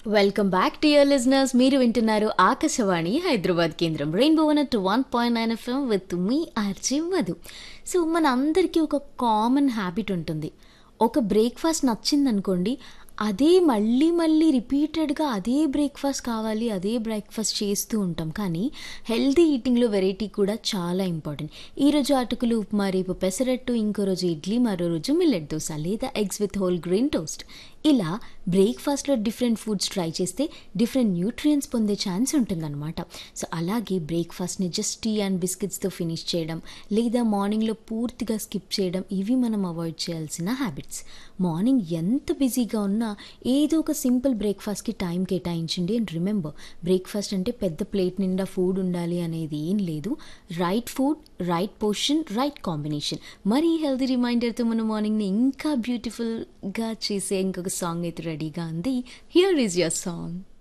welcome back to your listeners మీరు వింటున్నారు ఆకాశవాణి హైదరాబాద్ కేంద్రం rainbow one two one point nine FM with మీ RJ Madhu so మన అందరికీ ఒక కామన్ హ్యాబిట్ ఉంటుంది ఒక బ్రేక్ఫాస్ట్ నచ్చిందనుకోండి అదే మళ్ళీ మళ్ళీ రిపీటెడ్గా అదే బ్రేక్ఫాస్ట్ కావాలి అదే బ్రేక్ఫాస్ట్ చేస్తూ ఉంటాం కానీ హెల్తీ ఈటింగ్లో వెరైటీ కూడా చాలా ఇంపార్టెంట్ ఈరోజు అటుకులు ఉప్మా రేపు పెసరట్టు ఇంకో రోజు ఇడ్లీ మరో రోజు మిల్లెట్ దోశ లేదా eggs with whole grain toast ఇలా బ్రేక్ఫాస్ట్లో డిఫరెంట్ ఫుడ్స్ ట్రై చేస్తే డిఫరెంట్ న్యూట్రియన్స్ పొందే ఛాన్స్ ఉంటుందన్నమాట సో అలాగే బ్రేక్ఫాస్ట్ని జస్ట్ టీ అండ్ బిస్కెట్స్తో ఫినిష్ చేయడం లేదా మార్నింగ్లో పూర్తిగా స్కిప్ చేయడం ఇవి మనం అవాయిడ్ చేయాల్సిన హ్యాబిట్స్ మార్నింగ్ ఎంత బిజీగా ఉన్నా ఏదో ఒక సింపుల్ బ్రేక్ఫాస్ట్కి టైం కేటాయించండి అండ్ రిమెంబర్ బ్రేక్ఫాస్ట్ అంటే పెద్ద ప్లేట్ నిండా ఫుడ్ ఉండాలి అనేది ఏం లేదు right food right portion right combination మరి హెల్తీ రిమైండర్తో మన మార్నింగ్ని ఇంకా బ్యూటిఫుల్గా చేసే ఇంకొక సాంగ్ అయితే రెడీగా ఉంది హియర్ ఈజ్ యువర్ సాంగ్